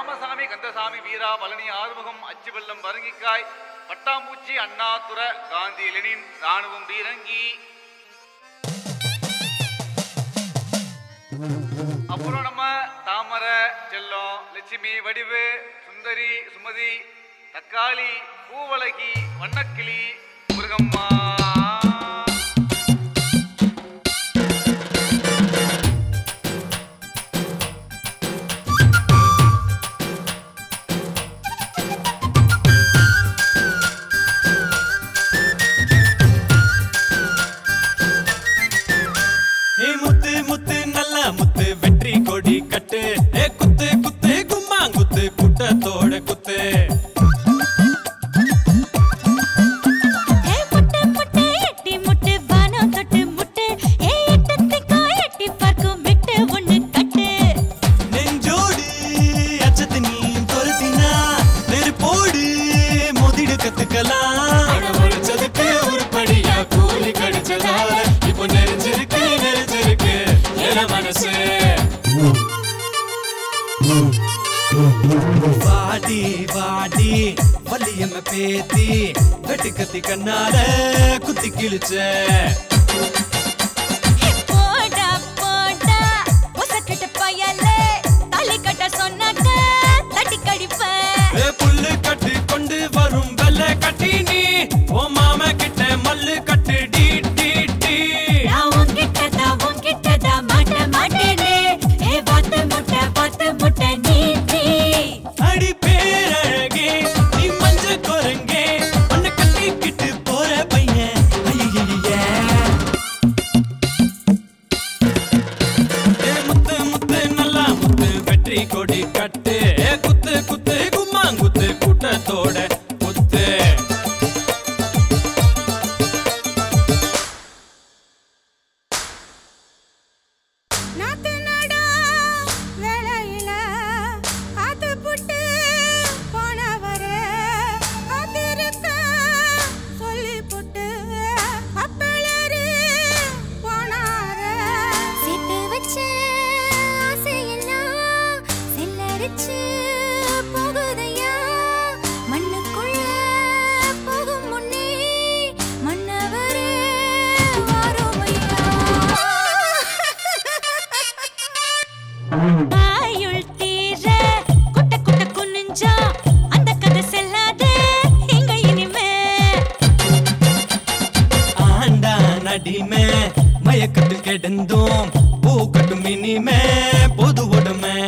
ராமசாமி கந்தசாமி வீரா பழனி ஆறுமுகம் அச்சு வெள்ளம் பரங்கிக்காய் பட்டாம்பூச்சி அண்ணாதுர காந்தி லெனின் ராணுவம் பீரங்கி அப்புறம் நம்ம தாமரை செல்லம் லட்சுமி வடிவு சுந்தரி சுமதி தக்காளி பூவழகி வண்ணக்கிளி முருகம்மா ஏ முத்து முத்து நல்ல முத்து வெற்றி கொடி கட்டு ஏ குத்து குத்து கும்மாங்குத்து குட்டத்தோட குத்து ஏ முட்டை முட்டை எட்டி முட்டு வானம் தொட்டு முட்டு ஏ எட்டத்துக்கோ எட்டி பார்க்கும் விட்டு ஒண்ணு கட்டு நெஞ்சோடு அச்சத்து நீ துரத்தினா நெருப்போடு மோதிடு கத்துக்கலாம் அட உழைச்சதுக்கு உருப்படியா கூலி கடிச்சதால இப்போ நெறிஞ்சிருக்கு நெறிஞ்சிருக்கு என மனசு வாடி வாடி வள்ளியம்ம பேத்தி வெட்டு கத்தி கண்ணால குத்தி கிழிச்ச போடா போடா ஒசக்கட்ட பயலே தாலி கட்ட சொன்னாக்க தட்டி கடிப்பேன் ஏ புல்லு கட்டு கொண்டு வரும் வெள்ளை கட்டி நீ ஓ மாம கிட்ட மல்லு கட்டு டி டி டி நான் உன்கிட்டதா உன்கிட்டதா மாட்ட மாட்டேனே ஏ வாத்து முட்டை வாத்து முட்டை நீ நீ அடி பேரழகே நீ மஞ்ச குரங்கே உன்னை கட்டிக்கிட்டு போற பையன் ஐயையே ஏ முத்து முத்து நல்லா முத்து வெற்றி கொடி கட்டு ஏ குத்து குத்து கும்மாங்குத்து கூட்டத்தோட குத்து நாத்து நடா வேலையில ஆத்து புட்டு போனவரே காத்திருக்க சொல்லி புட்டு அப்பளரு போனாரே சேர்த்து வச்ச ஆசையெல்லாம் செல்லரிச்சு போகுதையா மண்ணுக்குள்ள போகும் முன்னே மன்னவரே வாரோமையா ஆயுள் தீர குட்ட குட்ட குனிஞ்சா அந்த கதை செல்லாதே எங்க இனிமே ஆண்டா நடிமே மயக்கத்தில் கிடந்தோம் பூ கட்டும் இனிமே பொது உடமை